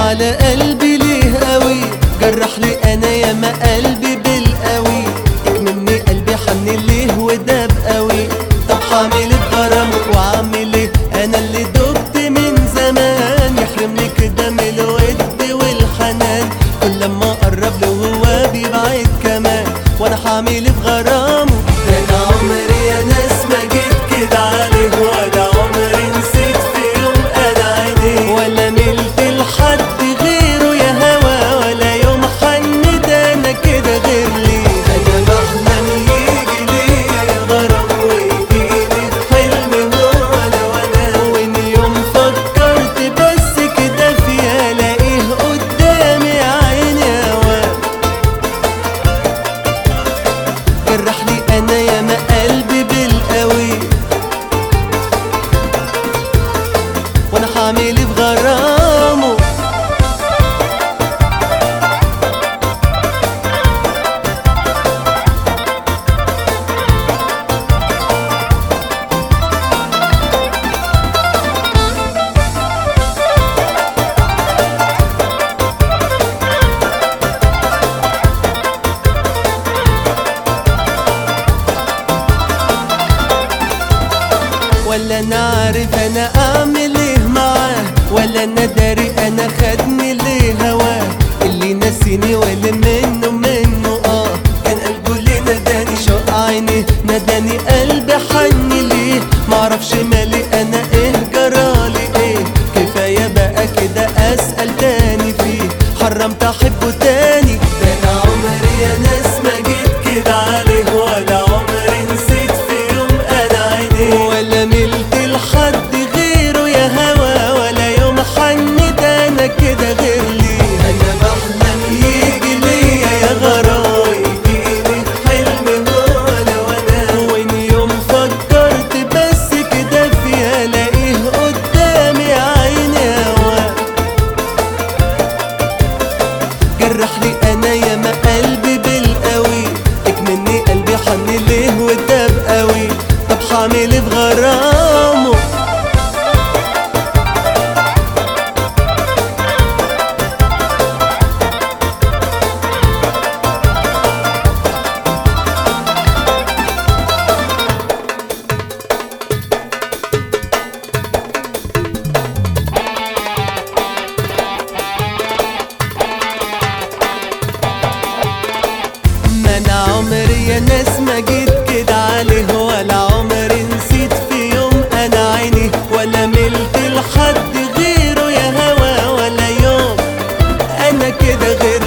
على قلبي ليه قوي جرح لي انا ياما قلبي بالقوي مني قلبي حن ليه وداب قوي طب حامل بغرام وعامل ايه انا اللي دبت من زمان يحرمني كده من الود والحنان كل لما اقرب له هو بيبعد كمان وانا حامل بغرامه ده انا عمري يا ناس ما جيت كده عليه ولا عمري نسيت في يوم انا عينيه ولا ملت لحد غيره يا هوا ولا يوم حن ده انا كده غير ليه انا بحلم يجي ليا يا غرام ويجيلي في حلم هو انا وانا وان يوم فكرت بس كده فيها الاقيه قدامي عيني هوا جرح لي انا ياما قلبي بالقوي وانا حامل بغرامه ولا انا عارف انا اعمل ايه معاه ولا انا داري انا خدني ليه هواه اللي نسيني واللي منه منه اه كان قلبه ليه نداني شوق عيني نداني قلبي حن ليه معرفش مالي انا ايه جرالي ايه كفايه بقى كده اسال تاني فيه حرمت احبه تاني ده انا عمري يا ناس ما جيت كده عليه ولا عمري نسيت في يوم انا عينيه ولا ملت لحد غيره يا هوا ولا يوم حن ده انا كده غير ليه انا بحلم يجي ليا يا غرام يجيلي في حلم هو انا وانا وان يوم فكرت بس كده فيها الاقيه قدامي عيني هوا جرح لي انا ياما قلبي بالقوي اكمني قلبي حن ليه وداب قوي طب حامل بغرامه ما انا عمري يا ناس ما جيت كده عليه ولا عمري نسيت في يوم انا عيني ولا ملت لحد غيره يا هوا ولا يوم انا كده غير